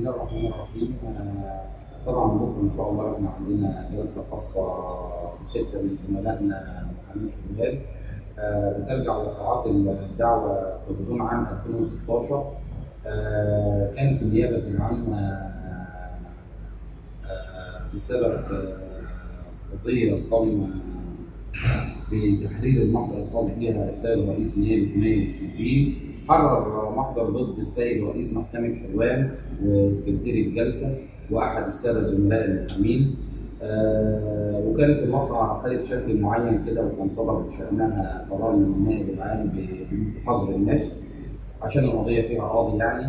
الله الرحمن الرحيم آه، طبعا بكره ان شاء الله احنا عندنا جلسه خاصه بسته من زملائنا محامين الحمال آه، بترجع لقاعات الدعوه في غضون عام 2016 آه، كانت النيابه العامه آه، بسبب آه، قضيه قامه بتحرير المحضر الخاص بها السيد رئيس نيابه مايو الدين حرر محضر ضد السيد رئيس محكمه حلوان وسكرتير الجلسه واحد الساده الزملاء المحامين آه وكانت الواقعه خدت شكل معين كده وكان صدر بشانها قرار من النائب العام بحظر النشر عشان القضيه فيها قاضي يعني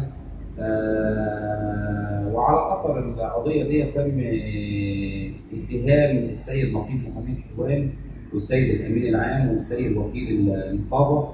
آه وعلى اثر القضيه دي تم اتهام السيد نقيب محامين حلوان والسيد الامين العام والسيد وكيل النقابه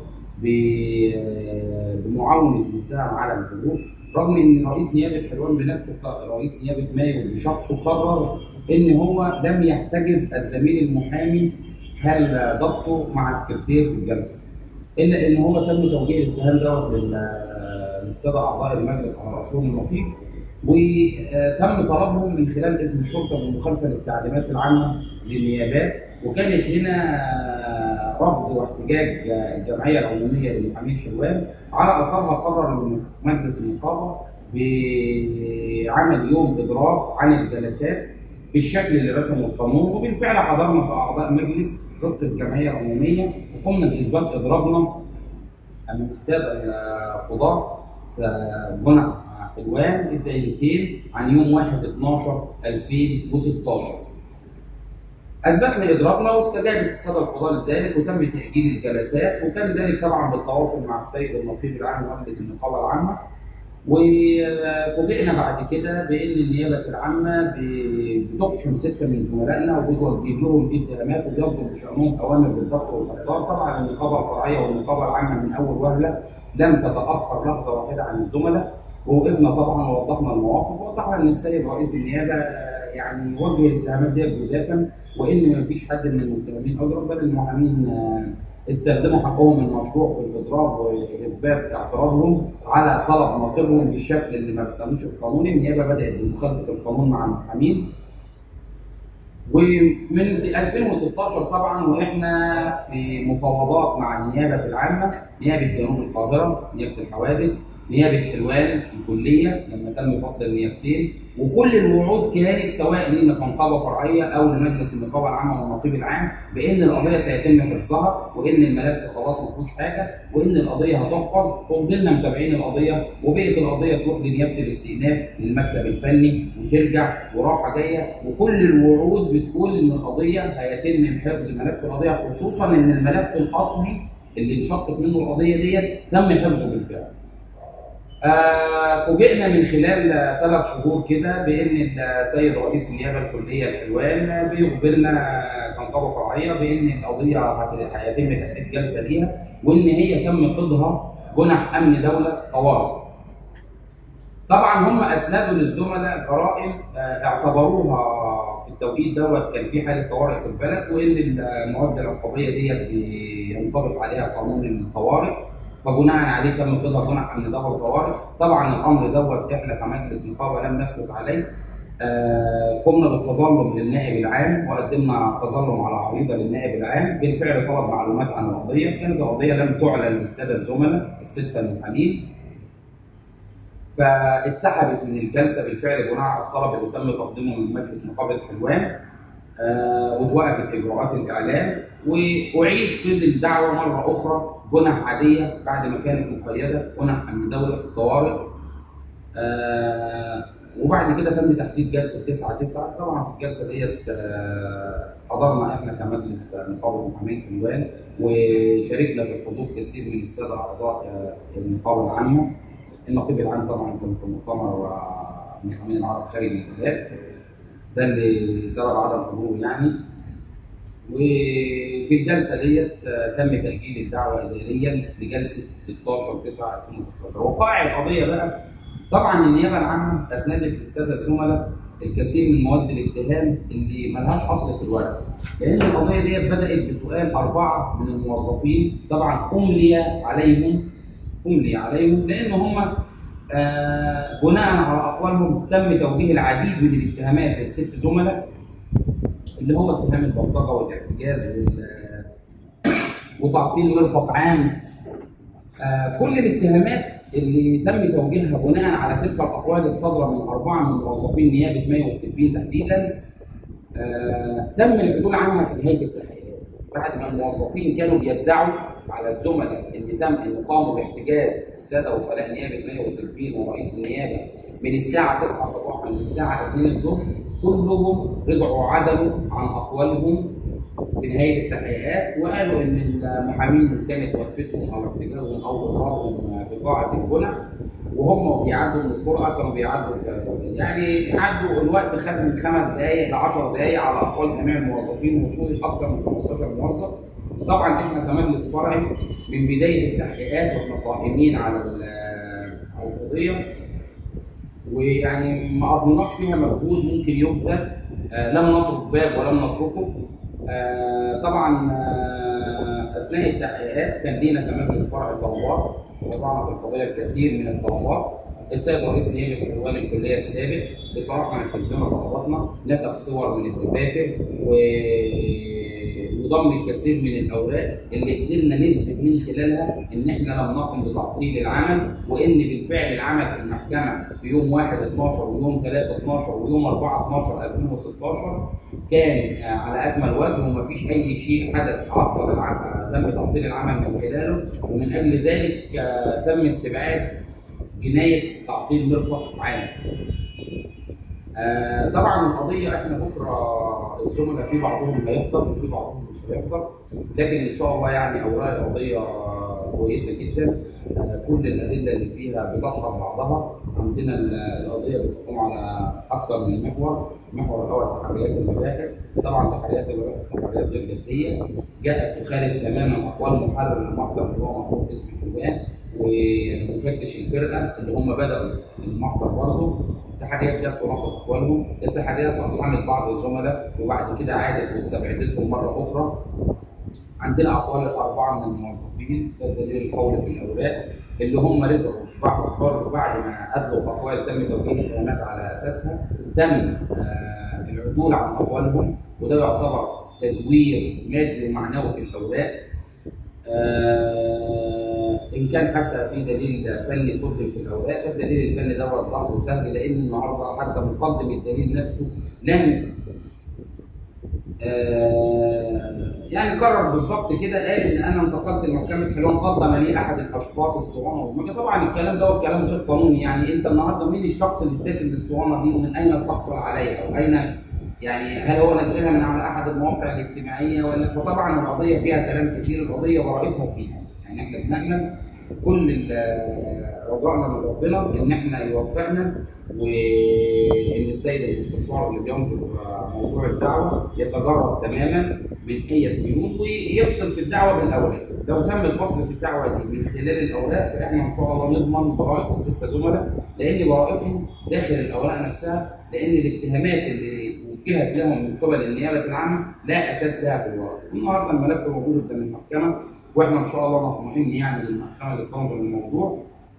ب- بمعاونه المتهم على الهروب رغم ان رئيس نيابه حلوان بنفسه رئيس نيابه مايو بشخصه قرر ان هو لم يحتجز الزميل المحامي هل ضبطه مع سكرتير الجلسه الا ان هو تم توجيه الاتهام دوت لل- للساده اعضاء المجلس على راسهم النقيب وتم طلبهم من خلال اسم الشرطه بالمخالفه للتعليمات العامه للنيابات وكانت هنا رفض واحتجاج الجمعيه العموميه لمحامين حلوان على اثرها قرر مجلس النقابه بعمل يوم اضراب عن الجلسات بالشكل اللي رسمه القانون وبالفعل حضرنا كاعضاء مجلس رفض الجمعيه العموميه وقمنا باثبات اضرابنا امام الساده القضاه جنع حلوان الدايرتين عن يوم 1 12 2016 اثبتنا اضرابنا واستجابت الساده القضاه لذلك وتم تاجيل الجلسات وكان ذلك طبعا بالتواصل مع السيد النقيب العام ومجلس النقابه العامه وفوجئنا بعد كده بان النيابه العامه بتقحم سته من زملائنا وبتوجه لهم اتهامات وبيصدر بشانهم اوامر بالضبط والابطال طبعا النقابه الفرعيه والنقابه العامه من اول وهله لم تتاخر لحظه واحده عن الزملاء ووقفنا طبعا ووضحنا المواقف ووضحنا ان السيد رئيس النيابه يعني وجه الاتهامات دي جزافا وان ما فيش حد من المتهمين اضرب بل المحامين استخدموا حقهم المشروع في الاضراب واثبات اعتراضهم على طلب ناقضهم بالشكل اللي ما رسموش القانون النيابه بدات بمخالفه القانون مع المحامين ومن 2016 طبعا واحنا في مفاوضات مع النيابه العامه نيابه جنوب القاهره نيابه الحوادث نيابه حلوان الكليه لما تم فصل النيابتين وكل الوعود كانت سواء لنا كنقابه فرعيه او لمجلس النقابه العامه والنقيب العام بان القضيه سيتم حفظها وان الملف خلاص ما فيهوش حاجه وان القضيه هتحفظ وفضلنا متابعين القضيه وبقت القضيه تروح لنيابه الاستئناف للمكتب الفني وترجع وراحه جايه وكل الوعود بتقول ان القضيه هيتم حفظ ملف القضيه خصوصا ان الملف الاصلي اللي انشقت منه القضيه ديت تم حفظه بالفعل. آه فوجئنا من خلال ثلاث شهور كده بان السيد رئيس النيابه الكليه الحلوان بيخبرنا كنقابه فرعيه بان القضيه هيتم تحديد جلسه ليها وان هي تم قضها جنح امن دوله طوارئ. طبعا هم اسندوا للزملاء جرائم آه اعتبروها في التوقيت دوت كان في حاله طوارئ في البلد وان المواد العقابيه ديت بينطبق عليها قانون الطوارئ فبناء عليه تم قضاء صنع امن دوله طوارئ طبعا الامر دوت احنا كمجلس نقابه لم نسكت عليه آه قمنا بالتظلم للنائب العام وقدمنا تظلم على عريضه للنائب العام بالفعل طلب معلومات عن القضيه كانت القضيه لم تعلن للساده الزملاء السته المحامين فاتسحبت من الجلسه بالفعل بناء على الطلب اللي تم تقديمه من مجلس نقابه حلوان آه وتوقفت اجراءات الاعلان واعيد قيد الدعوه مره اخرى جنح عاديه بعد ما كانت مقيده جنح امن دوله طوارئ آه وبعد كده تم تحديد جلسه 9 9 طبعا في الجلسه ديت آه حضرنا احنا كمجلس نقابه محامين حلوان وشاركنا في الحضور كثير من الساده اعضاء آه النقابه العامه النقيب العام طبعا كان في مؤتمر محامين العرب خارج البلاد ده اللي سبب عدم حضوره يعني وفي الجلسه ديت تم تاجيل الدعوه اداريا لجلسه 16 9 2016 وقائع القضيه بقى طبعا النيابه العامه اسندت للساده الزملاء الكثير من مواد الاتهام اللي ملهاش اصل في الورق لان القضيه ديت بدات بسؤال اربعه من الموظفين طبعا املي عليهم املي عليهم لان هم آه بناء على اقوالهم تم توجيه العديد من الاتهامات للست زملاء اللي هو اتهام البلطجه والاحتجاز وال- وتعطيل مرفق عام آه كل الاتهامات اللي تم توجيهها بناء على تلك الاقوال الصادره من اربعه من موظفين نيابه مي والطبيين تحديدا آه تم العدول عنها في نهايه التحقيقات بعد ما الموظفين كانوا بيدعوا على الزملاء ان تم ان قاموا باحتجاز الساده وكلاء نيابه مي والطبيين ورئيس النيابه من الساعه 9 صباحا للساعه 2 الظهر كلهم رجعوا عدلوا عن اقوالهم في نهايه التحقيقات وقالوا ان المحامين كانت وقفتهم او احتجاجهم او اضرابهم في قاعه البنى وهم بيعدوا من الطرقه كانوا بيعدوا في يعني عدوا الوقت خد من خمس دقائق ل 10 دقائق على اقوال جميع الموظفين وصول اكثر من 15 موظف طبعا احنا كمجلس فرعي من بدايه التحقيقات واحنا قائمين على ال- على القضيه ويعني ما قضيناش فيها مجهود ممكن يبذل آه لم نترك باب ولم نتركه آه طبعا آه اثناء التحقيقات كان لينا كمجلس فرع طلبات وضعنا في القضيه الكثير من الطلبات السيد رئيس نيابه حلوان الكليه السابق بصراحه نفذ لنا طلباتنا نسخ صور من الدفاتر و وضم الكثير من الاوراق اللي قدرنا نثبت من خلالها ان احنا لم نقم بتعطيل العمل وان بالفعل العمل في المحكمه في يوم 1 12 ويوم 3 12 ويوم 4 12 2016 كان آه، على اكمل وجه ومفيش اي شيء حدث عطل العمل تم تعطيل العمل من خلاله ومن اجل ذلك آه، تم استبعاد جنايه تعطيل مرفق عام. آه طبعا القضيه احنا بكره الزملاء في بعضهم هيحضر وفي بعضهم مش هيحضر لكن ان شاء الله يعني اوراق القضيه كويسه جدا آه كل الادله اللي فيها بتطرح بعضها عندنا ال- القضيه بتقوم على اكثر من محور المحور الاول تحريات المباحث طبعا تحريات المباحث تحريات غير جديه جاءت تخالف تماما اقوال محرر المحضر اللي هو محمود اسم حلوان ومفتش الفرقه اللي هم بداوا المحضر برضه التحريات جت تناقض اقوالهم، التحريات اقحمت بعض الزملاء وبعد كده عادت واستبعدتهم مره اخرى. عندنا اقوال الاربعه من الموظفين ده دليل القول في الاوراق اللي هم رجعوا بعد برضه بعد ما ادلوا اقوال تم توجيه الاتهامات على اساسها تم آه العدول عن اقوالهم وده يعتبر تزوير مادي ومعنوي في الاوراق. آه ان كان حتى في دليل فني قدم في الاوراق فالدليل الفني ده وضحه سهل لان النهارده حتى مقدم الدليل نفسه لم آه يعني قرر بالظبط كده قال ان انا انتقلت لمحكمه حلوان قدم لي احد الاشخاص اسطوانه ومجا طبعا الكلام ده هو كلام غير قانوني يعني انت النهارده مين الشخص اللي اداك الاسطوانه دي ومن اين استحصل عليها او اين يعني هل هو نزلها من على احد المواقع الاجتماعيه ولا فطبعا القضيه فيها كلام كتير القضيه براءتها فيها يعني احنا بنامل كل ال- رجائنا من ربنا ان احنا يوفقنا وان السيد المستشار اللي بينظر موضوع الدعوه يتجرد تماما من اي ديون ويفصل في الدعوه بالاوراق لو تم الفصل في الدعوه دي من خلال الاوراق فاحنا ان شاء الله نضمن براءه السته زملاء لان براءتهم داخل الاوراق نفسها لان الاتهامات اللي وجهت لهم من قبل النيابه العامه لا اساس لها في الورق النهارده الملف موجود قدام المحكمه واحنا ان شاء الله مطمئن يعني للمحكمه اللي تنظر الموضوع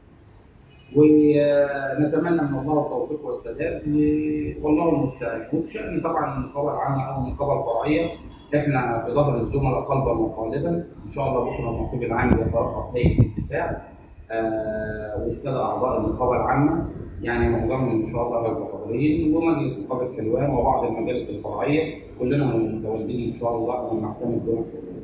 ونتمنى من الله التوفيق والسداد و- والله المستعان وبشان طبعا النقابه العامه او النقابه الفرعيه احنا في ظهر الزملاء قلبا وقالبا ان شاء الله بكره النقيب العام يترأس هيئه الدفاع آه والساده اعضاء النقابه العامه يعني معظمهم ان شاء الله هيبقوا حاضرين ومجلس نقابه حلوان وبعض المجالس الفرعيه كلنا متواجدين ان شاء الله من محكمه دون حلوان